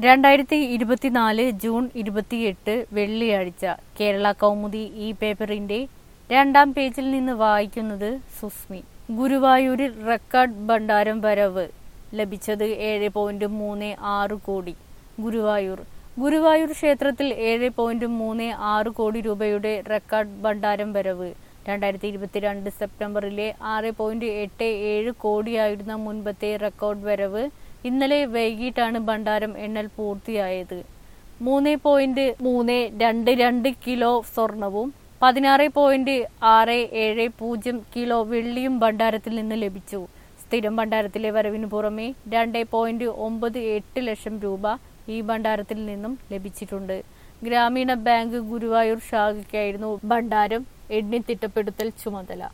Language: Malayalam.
രണ്ടായിരത്തി ഇരുപത്തിനാല് ജൂൺ ഇരുപത്തിയെട്ട് വെള്ളിയാഴ്ച കേരള കൗമുദി ഈ പേപ്പറിന്റെ രണ്ടാം പേജിൽ നിന്ന് വായിക്കുന്നത് സുസ്മി ഗുരുവായൂരിൽ റെക്കോർഡ് ഭണ്ഡാരം വരവ് ലഭിച്ചത് ഏഴ് പോയിന്റ് മൂന്ന് ആറ് കോടി ഗുരുവായൂർ ഗുരുവായൂർ ക്ഷേത്രത്തിൽ ഏഴ് പോയിന്റ് മൂന്ന് ആറ് കോടി രൂപയുടെ റെക്കോർഡ് ഭണ്ഡാരം വരവ് രണ്ടായിരത്തി ഇരുപത്തിരണ്ട് സെപ്റ്റംബറിലെ ആറ് പോയിന്റ് എട്ട് ഏഴ് കോടിയായിരുന്ന മുൻപത്തെ റെക്കോർഡ് വരവ് ഇന്നലെ വൈകിട്ടാണ് ഭണ്ഡാരം എണ്ണൽ പൂർത്തിയായത് മൂന്ന് പോയിന്റ് മൂന്ന് രണ്ട് രണ്ട് കിലോ സ്വർണവും പതിനാറ് പോയിന്റ് ആറ് ഏഴ് പൂജ്യം കിലോ വെള്ളിയും ഭണ്ഡാരത്തിൽ നിന്ന് ലഭിച്ചു സ്ഥിരം ഭണ്ഡാരത്തിലെ വരവിനു പുറമെ രണ്ട് പോയിന്റ് ഒമ്പത് എട്ട് ലക്ഷം രൂപ ഈ ഭണ്ഡാരത്തിൽ നിന്നും ലഭിച്ചിട്ടുണ്ട് ഗ്രാമീണ ബാങ്ക് ഗുരുവായൂർ ശാഖയ്ക്കായിരുന്നു ഭണ്ഡാരം എണ്ണിത്തിട്ടപ്പെടുത്തൽ ചുമതല